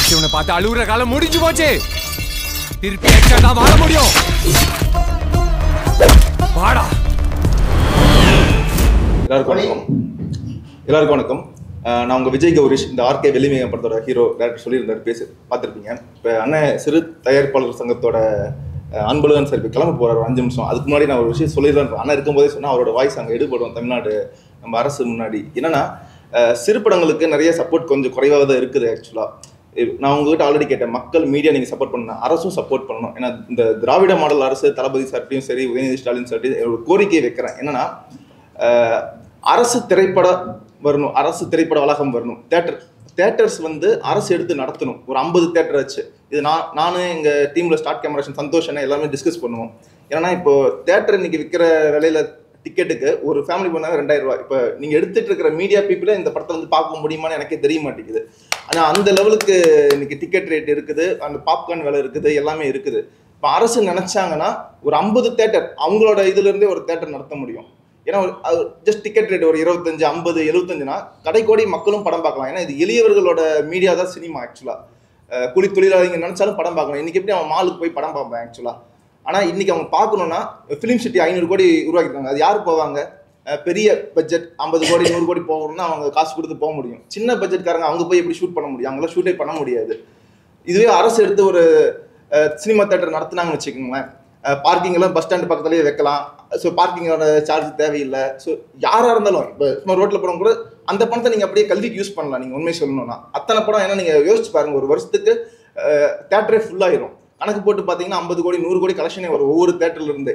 படிச்சவனை பார்த்து அழுகுற காலம் முடிஞ்சு போச்சு திருப்பி எக்ஸ்ட்ரா தான் வாழ முடியும் வாடா எல்லாருக்கும் வணக்கம் எல்லாருக்கும் வணக்கம் அஹ் நான் உங்க விஜய் கௌரிஷ் இந்த ஆர்கே வெள்ளிமேகம் படத்தோட ஹீரோ டேரக்டர் சொல்லியிருந்தாரு பேசி பார்த்துருப்பீங்க இப்போ அண்ணன் சிறு தயாரிப்பாளர் சங்கத்தோட அஹ், அன்பழகன் சார் இப்போ கிளம்ப போறாரு ஒரு அஞ்சு நிமிஷம் அதுக்கு முன்னாடி நான் ஒரு விஷயம் சொல்லிடுறேன் அண்ணன் இருக்கும்போதே சொன்னா அவரோட வாய்ஸ் அங்கே எடுபடும் தமிழ்நாடு நம்ம அரசு முன்னாடி என்னன்னா அஹ், சிறு படங்களுக்கு நிறைய சப்போர்ட் கொஞ்சம் குறைவாக தான் இருக்குது ஆக்சுவலாக நான் உங்ககிட்ட ஆல்ரெடி கேட்டேன் மக்கள் மீடியா நீங்க சப்போர்ட் பண்ணணும் அரசும் சப்போர்ட் பண்ணணும் ஏன்னா இந்த திராவிட மாடல் அரசு தளபதி சார்ட்டையும் சரி உதயநிதி ஸ்டாலின் சார்ட்டையும் ஒரு கோரிக்கையை வைக்கிறேன் என்னன்னா அஹ், அரசு திரைப்பட வரணும் அரசு திரைப்பட வளாகம் வரணும் தேட்டர் தேட்டர்ஸ் வந்து அரசு எடுத்து நடத்தணும் ஒரு ஐம்பது தேட்டர் வச்சு இது நான் நானும் எங்க டீம்ல ஸ்டார்ட் கேமரேஷன் சந்தோஷ் அண்ணா எல்லாமே டிஸ்கஸ் பண்ணுவோம் ஏன்னா இப்போ தேட்டர் இன்னைக்கு விற்கிற விலையில டிக்கெட்டுக்கு ஒரு ஃபேமிலி பண்ணாங்க ரெண்டாயிரம் ரூபாய் இப்போ நீங்க எடுத்துட்டு இருக்கிற மீடியா பீப்புளே இந்த படத்தை வந்து பார்க்க முடியுமான்னு எனக்கே தெரிய மாட்டேங்குது ஆனா அந்த லெவலுக்கு இன்னைக்கு டிக்கெட் ரேட் இருக்குது அந்த பாப்கார்ன் விலை இருக்குது எல்லாமே இருக்குது இப்போ அரசு நினைச்சாங்கன்னா ஒரு ஐம்பது தேட்டர் அவங்களோட இதுல இருந்தே ஒரு தேட்டர் நடத்த முடியும் ஏன்னா ஜஸ்ட் டிக்கெட் ரேட் ஒரு இருபத்தஞ்சு ஐம்பது எழுபத்தஞ்சுனா கடைக்கோடி மக்களும் படம் பார்க்கலாம் ஏன்னா இது எளியவர்களோட மீடியா தான் சினிமா ஆக்சுவலா கூலி தொழிலாளிங்க நினைச்சாலும் படம் பார்க்கணும் இன்னைக்கு எப்படி அவன் மாலுக்கு போய் படம் பார்ப்பேன் ஆக்சுவலா ஆனா இன்னைக்கு அவங்க பார்க்கணும்னா ஃபிலிம் சிட்டி ஐநூறு கோடி உருவாக்கிருக்காங்க அது யார் போவாங்க அஹ் பெரிய பட்ஜெட் ஐம்பது கோடி நூறு கோடி போகணும்னா அவங்க காசு கொடுத்து போக முடியும் சின்ன பட்ஜெட்காரங்க அவங்க போய் எப்படி ஷூட் பண்ண முடியும் அவங்களாம் ஷூட்டே பண்ண முடியாது இதுவே அரசு எடுத்து ஒரு சினிமா தேட்டர் நடத்துனாங்கன்னு வச்சுக்கோங்களேன் பார்க்கிங் எல்லாம் பஸ் ஸ்டாண்டு பக்கத்துலயே வைக்கலாம் ஸோ பார்க்கிங்கோட சார்ஜ் தேவையில்லை ஸோ யாரா இருந்தாலும் இப்போ சும்மா ரோட்ல போறவங்க கூட அந்த பணத்தை நீங்க அப்படியே கல்விக்கு யூஸ் பண்ணலாம் நீங்க உண்மை சொல்லணும்னா அத்தனை படம் ஏன்னா நீங்க யோசிச்சு பாருங்க ஒரு வருஷத்துக்கு தேட்டரே ஃபுல்லாயிரும் கணக்கு போட்டு பார்த்தீங்கன்னா ஐம்பது கோடி நூறு கோடி கலெக்ஷனே வரும் ஒவ்வொரு தேட்டர்ல இருந்து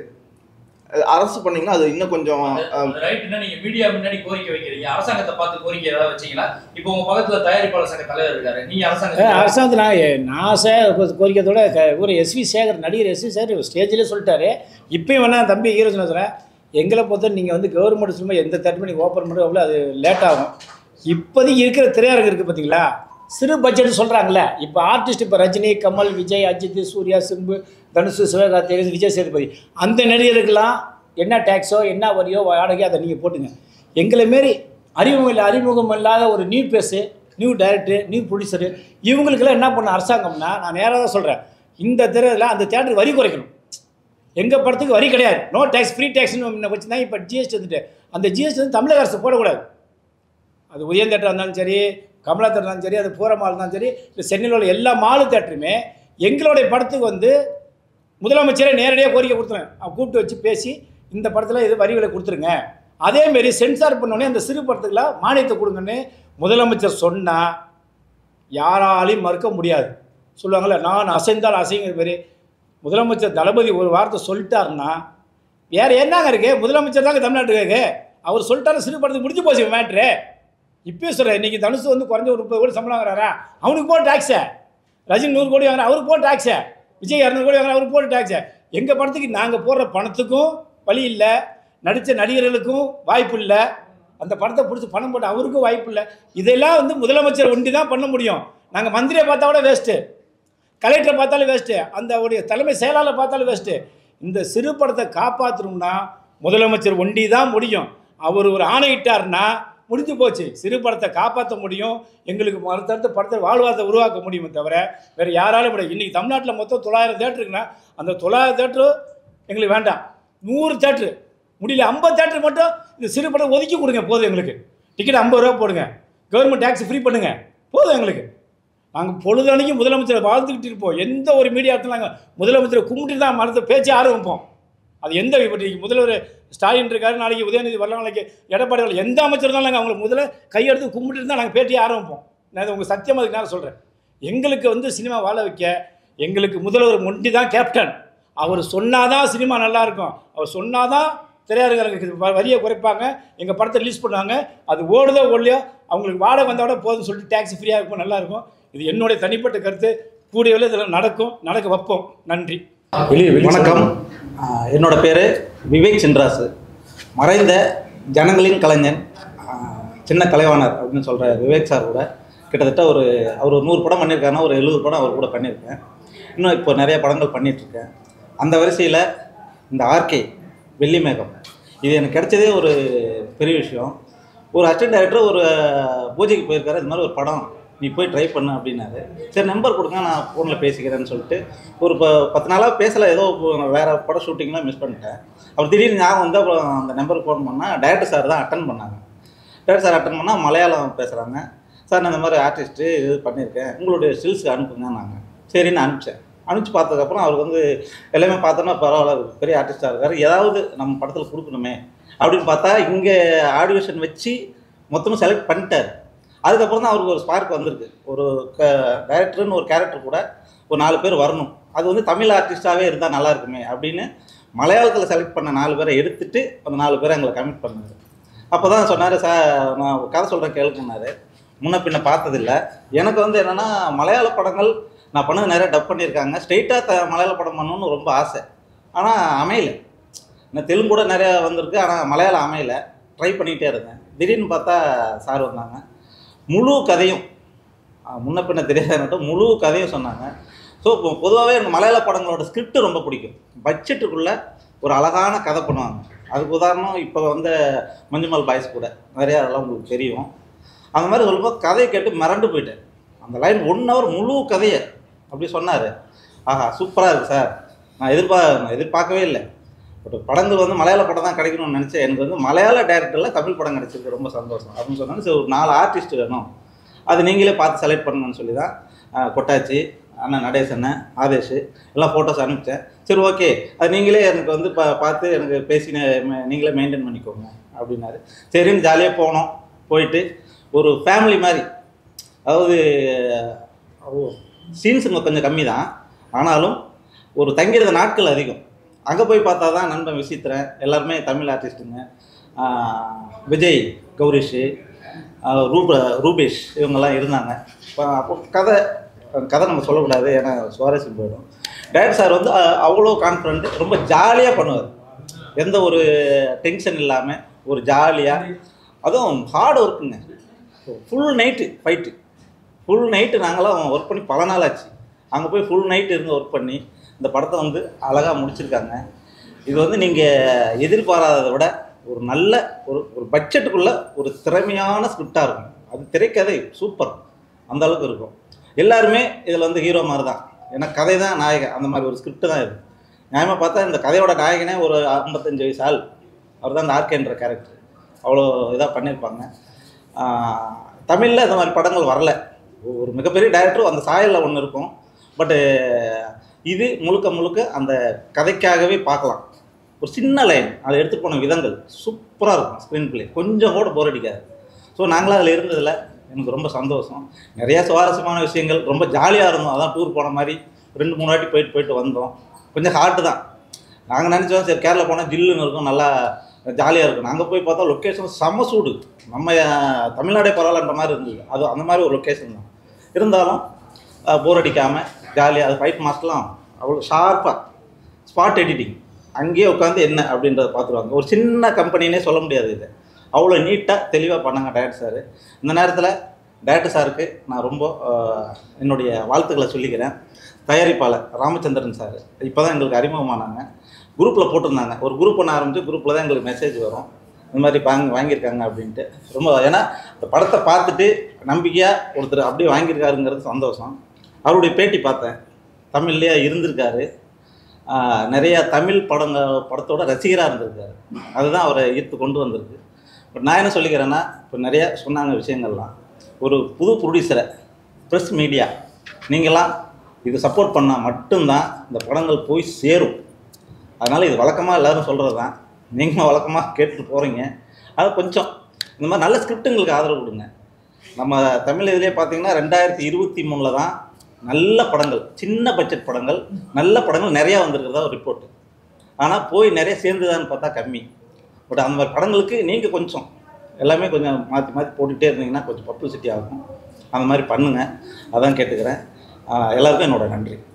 அஹ் அரசு பண்ணீங்கன்னா அது இன்னும் கொஞ்சம் அஹ், ரைட்னா நீங்க மீடியா முன்னாடி கோரிக்கை வைக்கிறீங்க அரசாங்கத்தை பார்த்து கோரிக்கை ஏதாவது வச்சீங்களா இப்போ உங்க பக்கத்துல தயாரிப்பாளர் சங்க தலைவர் இருக்காரு நீங்க அரசாங்கத்தை அரசாங்கத்து நான் எ- நான் சே கோரிக்கையத்தோட க- ஒரு எஸ்வி சேகர் நடிகர் எஸ்வி சேகர் ஸ்டேஜ்லேயே சொல்லிட்டாரு இப்பயும் வேணா தம்பி ஹீரோ சொல்கிறேன் எங்களை பொறுத்த நீங்கள் வந்து கவர்மெண்ட் சும்மா எந்த தேட்டர் நீங்கள் ஓப்பன் பண்ணுறது அவ்வளோ அது லேட் ஆகும் இப்போதைக்கு இருக்கிற திரையரங்கு இருக்குது பார்த்தீங்களா சிறு பட்ஜெட் சொல்கிறாங்களே இப்போ ஆர்டிஸ்ட் இப்போ ரஜினி கமல் விஜய் அஜித் சூர்யா சிம்பு தனுஷ் சிவகார்த்திகேயன் விஜய் சேதுபதி அந்த நடிகருக்கெல்லாம் என்ன டேக்ஸோ என்ன வரியோ வாடகையோ அதை நீங்கள் போட்டுங்க எங்களை மாரி அறிமுகம் இல்லை அறிமுகம் இல்லாத ஒரு new face new director new producer இவங்களுக்கெல்லாம் என்ன பண்ண அரசாங்கம்னா நான் நேராக தான் சொல்கிறேன் இந்த திரையில் அந்த தேட்டருக்கு வரி குறைக்கணும் எங்கள் படத்துக்கு வரி கிடையாது நோ டேக்ஸ் ஃப்ரீ டேக்ஸ்னு வச்சு தான் இப்போ ஜிஎஸ்டி வந்துட்டு அந்த ஜிஎஸ்டி வந்து தமிழக அரசு போடக்கூடாது அது உதயம் தேட்டராக இருந்தாலும் சரி கமலா தேட்டர் இருந்தாலும் சரி அது பூரா மால் இருந்தாலும் சரி இல்லை சென்னையில் உள்ள எல்லா மாலு தேட்டருமே எங்களுடைய படத்துக்கு வந்து முதலமைச்சரே நேரடியாக கோரிக்கை கொடுத்துருங்க அவன் கூப்பிட்டு வச்சு பேசி இந்த படத்தில் இது வரிகளை கொடுத்துருங்க அதேமாரி சென்சார் பண்ணோடனே அந்த சிறு படத்துக்குலாம் மானியத்தை கொடுங்கன்னு முதலமைச்சர் சொன்னால் யாராலையும் மறுக்க முடியாது சொல்லுவாங்கள்ல நான் அசைந்தால் அசைங்கிற பேர் முதலமைச்சர் தளபதி ஒரு வார்த்தை சொல்லிட்டாருன்னா வேறு என்னங்க இருக்கு முதலமைச்சர் தாங்க தமிழ்நாட்டுக்கு இருக்கு அவர் சொல்லிட்டாரு சிறு படத்துக்கு முடிஞ்சு போச்சு மேட்ரு இப்பயே சொல்கிறேன் இன்றைக்கி தனுசு வந்து குறைஞ்ச ஒரு முப்பது கோடி சம்பளம் வாங்குறாரா அவனுக்கு போட டேக்ஸை ரஜினி நூறு கோடி வாங்குறா அவருக்கு போட டேக்ஸை விஜய் இரநூறு கோடி வாங்குறா அவருக்கு போட டேக்ஸை எங்கள் படத்துக்கு நாங்கள் போடுற பணத்துக்கும் வழி இல்லை நடித்த நடிகர்களுக்கும் வாய்ப்பு இல்லை அந்த படத்தை பிடிச்சி பணம் போட்ட அவருக்கும் வாய்ப்பு இல்லை இதெல்லாம் வந்து முதலமைச்சர் ஒண்டி தான் பண்ண முடியும் நாங்கள் மந்திரியை பார்த்தா கூட வேஸ்ட்டு கலெக்டரை பார்த்தாலும் வேஸ்ட்டு அந்த உடைய தலைமை செயலாளர் பார்த்தாலும் வேஸ்ட்டு இந்த சிறு படத்தை காப்பாற்றணும்னா முதலமைச்சர் ஒண்டி தான் முடியும் அவர் ஒரு ஆணையிட்டார்னா முடிஞ்சு போச்சு சிறு படத்தை காப்பாற்ற முடியும் எங்களுக்கு அடுத்தடுத்த படத்தை வாழ்வாதாரத்தை உருவாக்க முடியுமே தவிர வேறு யாராலும் முடியாது இன்றைக்கி தமிழ்நாட்டில் மொத்தம் தொள்ளாயிரம் தேட்டர் இருக்குன்னா அந்த தொள்ளாயிரம் தேட்டரு எங்களுக்கு வேண்டாம் நூறு தேட்டரு முடியல ஐம்பது தேட்டர் மட்டும் இந்த சிறு படம் ஒதுக்கி கொடுங்க போதும் எங்களுக்கு டிக்கெட் ஐம்பது ரூபா போடுங்க கவர்மெண்ட் டேக்ஸ் ஃப்ரீ பண்ணுங்க போதும் எங்களுக்கு நாங்கள் பொழுதனைக்கும் முதலமைச்சரை வாழ்த்துக்கிட்டு இருப்போம் எந்த ஒரு மீடியாத்தில் நாங்கள் முதலமைச்சரை கும்பிட்டு தான் மனத்தை பேச்சே ஆரம்பிப்போம் அது எந்த இப்போ இன்னைக்கு முதல்வர் ஸ்டாலின் இருக்காரு நாளைக்கு உதயநிதி வரலாம் நாளைக்கு எடப்பாடி வரலாம் எந்த அமைச்சர் இருந்தாலும் நாங்கள் அவங்களை முதல்ல கையெடுத்து கும்பிட்டு தான் நாங்கள் பேட்டியே ஆரம்பிப்போம் நான் இதை உங்கள் சத்தியம் அதுக்கு நான் சொல்கிறேன் எங்களுக்கு வந்து சினிமா வாழ வைக்க எங்களுக்கு முதல்வர் ஒண்டி தான் கேப்டன் அவர் சொன்னாதான் சினிமா நல்லா இருக்கும் அவர் சொன்னாதான் திரையரங்களுக்கு வ- வரியை குறைப்பாங்க எங்கள் படத்தை ரிலீஸ் பண்ணுவாங்க அது ஓடுதோ ஓடலையோ அவங்களுக்கு வாடகை வந்தோட போதும்னு சொல்லிட்டு டேக்ஸ் ஃப்ரீயாக இருக்கும் நல்லா இருக்கும் இது என்னுடைய தனிப்பட்ட கருத்து கூடிய விரைவில் இதில் நடக்கும் நடக்க வைப்போம் நன்றி வணக்கம் ஆஹ் என்னோட பேர் விவேக் சின்ராசு மறைந்த ஜனங்களின் கலைஞன் ஆஹ் சின்ன கலைவாணர் அப்படின்னு சொல்கிற விவேக் சார் கூட கிட்டத்தட்ட ஒரு அவர் ஒரு நூறு படம் பண்ணியிருக்காருன்னா ஒரு எழுபது படம் அவர் கூட பண்ணியிருக்கேன் இன்னும் இப்போ நிறைய படங்கள் பண்ணிகிட்ருக்கேன் அந்த வரிசையில் இந்த ஆர்கே வெள்ளிமேகம் இது எனக்கு கிடைச்சதே ஒரு பெரிய விஷயம் ஒரு அசிஸ்டன்ட் டைரக்டர் ஒரு பூஜைக்கு போயிருக்காரு இது மாதிரி ஒரு படம் நீ போய் ட்ரை பண்ணு அப்படின்னாரு சரி நம்பர் கொடுங்க நான் ஃபோனில் பேசிக்கிறேன்னு சொல்லிட்டு ஒரு ப பத்து நாளாக பேசலை ஏதோ வேறு பட ஷூட்டிங்லாம் மிஸ் பண்ணிட்டேன் அவர் திடீர்னு ஞாபகம் வந்து அப்புறம் அந்த நம்பருக்கு ஃபோன் பண்ணால் டேரக்டர் சார் தான் அட்டன் பண்ணாங்க டேரக்டர் சார் அட்டன் பண்ணால் மலையாளம் பேசுகிறாங்க சார் நான் இந்த மாதிரி ஆர்டிஸ்ட்டு இது பண்ணியிருக்கேன் உங்களுடைய ஸ்டில்ஸ்க்கு அனுப்புங்க நாங்கள் சரின்னு அனுப்பிச்சேன் அனுப்பிச்சு பார்த்ததுக்கப்புறம் அவருக்கு வந்து எல்லாமே பார்த்தோன்னா பரவாயில்ல இவர் பெரிய ஆர்டிஸ்டாக இருக்காரு ஏதாவது நம்ம படத்தில் கொடுக்கணுமே அப்படின்னு பார்த்தா இங்கே ஆடியோஷன் வச்சு மொத்தமாக செலக்ட் பண்ணிட்டார் அதுக்கப்புறம் தான் அவருக்கு ஒரு ஸ்பார்க் வந்திருக்கு ஒரு க டைரக்டர்னு ஒரு கேரக்டர் கூட ஒரு நாலு பேர் வரணும் அது வந்து தமிழ் ஆர்டிஸ்டாகவே இருந்தால் நல்லா இருக்குமே அப்படின்னு மலையாளத்தில் செலக்ட் பண்ண நாலு பேரை எடுத்துட்டு அந்த நாலு பேரை எங்களை கமிட் பண்ணாரு அப்போ தான் சொன்னார் சார் நான் ஒரு கதை சொல்கிறேன் கேளுக்குன்னாரு முன்ன பின்ன பார்த்ததில்ல எனக்கு வந்து என்னென்னா மலையாள படங்கள் நான் பண்ணது நிறைய டப் பண்ணியிருக்காங்க ஸ்ட்ரெயிட்டாக த மலையாள படம் பண்ணணும்னு ரொம்ப ஆசை ஆனால் அமையல நான் தெலுங்கு கூட நிறையா வந்திருக்கு ஆனால் மலையாளம் அமையல ட்ரை பண்ணிகிட்டே இருந்தேன் திடீர்னு பார்த்தா சார் வந்தாங்க முழு கதையும் ஆஹ் முன்ன பின்ன தெரியாத முழு கதையும் சொன்னாங்க ஸோ இப்போ பொதுவாகவே எனக்கு மலையாள படங்களோட ஸ்கிரிப்ட் ரொம்ப பிடிக்கும் பட்ஜெட்டுக்குள்ளே ஒரு அழகான கதை பண்ணுவாங்க அதுக்கு உதாரணம் இப்போ வந்த மஞ்சுமல் பாய்ஸ் கூட நிறையா அதெல்லாம் உங்களுக்கு தெரியும் அந்த மாதிரி சொல்லும்போது கதையை கேட்டு மிரண்டு போயிட்டேன் அந்த லைன் ஒன் ஹவர் முழு கதையை அப்படி சொன்னார் ஆஹா சூப்பராக இருக்குது சார் நான் எதிர்பா நான் எதிர்பார்க்கவே இல்லை பட் படங்கள் வந்து மலையாள படம் தான் கிடைக்கணும்னு நினச்சேன் எனக்கு வந்து மலையாள டேரக்டரில் தமிழ் படம் கிடைச்சிருக்கு ரொம்ப சந்தோஷம் அப்படின்னு சொன்னாங்க சரி ஒரு நாலு ஆர்டிஸ்ட் வேணும் அது நீங்களே பார்த்து செலக்ட் பண்ணணும்னு சொல்லி தான் ஆஹ், கொட்டாச்சி அண்ணன் நடேஷ் அண்ணன் ஆதேஷ் எல்லாம் ஃபோட்டோஸ் அனுப்பிச்சேன் சரி ஓகே அது நீங்களே எனக்கு வந்து பா பார்த்து எனக்கு பேசி நே- மே- நீங்களே மெயின்டைன் பண்ணிக்கோங்க அப்படின்னாரு சரின்னு ஜாலியாக போனோம் போயிட்டு ஒரு ஃபேமிலி மாதிரி அதாவது சீன்ஸுங்க கொஞ்சம் கம்மி தான் ஆனாலும் ஒரு தங்கியிருந்த நாட்கள் அதிகம் அங்கே போய் பார்த்தா தான் நண்பன் விசித்திரன் எல்லாருமே தமிழ் ஆர்டிஸ்ட்டுங்க ஆஹ் விஜய் கௌரிஷ் ஆஹ் ரூப ரூபேஷ் இவங்கெல்லாம் இருந்தாங்க அப்ப அப்போ கதை கதை நம்ம சொல்லக்கூடாது ஏன்னா சுவாரஸ்யம் போயிடும் டேரக்டர் சார் வந்து அஹ், அவ்வளோ கான்ஃபிடண்ட் ரொம்ப ஜாலியாக பண்ணுவார் எந்த ஒரு டென்ஷன் இல்லாமல் ஒரு ஜாலியாக அதுவும் ஹார்ட் ஒர்க்குங்க full night fight full night நாங்களாம் ஒர்க் பண்ணி பல நாள் ஆச்சு அங்கே போய் ஃபுல் நைட் இருந்து ஒர்க் பண்ணி இந்த படத்தை வந்து அழகாக முடிச்சிருக்காங்க இது வந்து நீங்கள் எதிர்பாராததை விட ஒரு நல்ல ஒரு ஒரு பட்ஜெட்டுக்குள்ள ஒரு திறமையான ஸ்கிரிப்டாக இருக்கும் அது திரைக்கதை சூப்பர் அந்த அளவுக்கு இருக்கும் எல்லாருமே இதில் வந்து ஹீரோ மாதிரி தான் ஏன்னா கதை தான் நாயகன் அந்த மாதிரி ஒரு ஸ்கிரிப்ட் தான் இது நியாயமாக பார்த்தா இந்த கதையோட நாயகனே ஒரு ஐம்பத்தஞ்சு வயசு ஆள் அவர் தான் இந்த ஆர்கேன்ற கேரக்டர் அவ்வளோ இதாக பண்ணியிருப்பாங்க தமிழில் இந்த மாதிரி படங்கள் வரல ஒரு மிகப்பெரிய டைரக்டரும் அந்த சாயலில் ஒன்று இருக்கும் பட்டு இது முழுக்க முழுக்க அந்த கதைக்காகவே பார்க்கலாம் ஒரு சின்ன லைன் அதை எடுத்து போன விதங்கள் சூப்பராக இருக்கும் ஸ்க்ரீன் பிளே கொஞ்சம் கூட போர் அடிக்காது ஸோ நாங்களும் அதில் இருந்ததில் எனக்கு ரொம்ப சந்தோஷம் நிறைய சுவாரஸ்யமான விஷயங்கள் ரொம்ப ஜாலியாக இருந்தோம் அதான் டூர் போன மாதிரி ரெண்டு மூணு வாட்டி போயிட்டு போயிட்டு வந்தோம் கொஞ்சம் ஹார்ட்டு தான் நாங்கள் நினச்சோம் சரி கேரளா போனால் ஜில்லுன்னு இருக்கும் நல்லா ஜாலியாக இருக்கும் நாங்கள் போய் பார்த்தா லொக்கேஷன் செம்ம சூடு நம்ம அஹ், தமிழ்நாடே பரவாயில்லன்ற மாதிரி இருந்தது அது அந்த மாதிரி ஒரு லொக்கேஷன் தான் இருந்தாலும் போர் அடிக்காமல் ஜாலியாக அது ஃபைட் மாஸ்டர்லாம் அவ்வளோ ஷார்ப்பாக ஸ்பாட் எடிட்டிங் அங்கேயே உட்காந்து என்ன அப்படின்றத பார்த்துருவாங்க ஒரு சின்ன கம்பெனினே சொல்ல முடியாது இது அவ்வளோ நீட்டாக தெளிவாக பண்ணாங்க டேரக்டர் சார் இந்த நேரத்தில் டேரக்டர் சாருக்கு நான் ரொம்ப ஆஹ், என்னுடைய வாழ்த்துக்களை சொல்லிக்கிறேன் தயாரிப்பாளர் ராமச்சந்திரன் சார் இப்போ தான் எங்களுக்கு அறிமுகமானாங்க குரூப்பில் போட்டிருந்தாங்க ஒரு குரூப் ஒன்று ஆரம்பித்து குரூப்பில் தான் எங்களுக்கு மெசேஜ் வரும் இந்த மாதிரி வாங்கி வாங்கியிருக்காங்க அப்படின்ட்டு ரொம்ப ஏன்னா இந்த படத்தை பார்த்துட்டு நம்பிக்கையாக ஒருத்தர் அப்படியே வாங்கியிருக்காருங்கிறது சந்தோஷம் அவருடைய பேட்டி பார்த்தேன் தமிழ்லேயே இருந்திருக்காரு ஆஹ் நிறைய தமிழ் படங்க படத்தோட ரசிகராக இருந்திருக்காரு அதுதான் அவரை ஈர்த்து கொண்டு வந்திருக்கு பட் நான் என்ன சொல்லிக்கிறேன்னா இப்போ நிறைய சொன்னாங்க விஷயங்கள்லாம் ஒரு புது ப்ரொடியூசரை ப்ரெஸ் மீடியா நீங்களாம் இது சப்போர்ட் பண்ணால் மட்டும்தான் இந்த படங்கள் போய் சேரும் அதனால் இது வழக்கமாக எல்லாரும் சொல்கிறது தான் நீங்கள் வழக்கமாக கேட்டுட்டு போகிறீங்க அது கொஞ்சம் இந்த மாதிரி நல்ல ஸ்கிரிப்டுங்களுக்கு ஆதரவு கொடுங்க நம்ம தமிழ் இதிலே பார்த்தீங்கன்னா ரெண்டாயிரத்தி இருபத்தி மூணில் தான் நல்ல படங்கள் சின்ன பட்ஜெட் படங்கள் நல்ல படங்கள் நிறையா வந்திருக்கிறதா ஒரு ரிப்போர்ட் ஆனால் போய் நிறைய சேர்ந்துதான்னு பார்த்தா கம்மி பட் அந்த மாதிரி படங்களுக்கு நீங்கள் கொஞ்சம் எல்லாமே கொஞ்சம் மாற்றி மாற்றி போட்டுகிட்டே இருந்தீங்கன்னா கொஞ்சம் பப்ளிசிட்டி ஆகும் அந்த மாதிரி பண்ணுங்கள் அதான் கேட்டுக்கிறேன் ஆஹ் எல்லாருக்கும் என்னோட நன்றி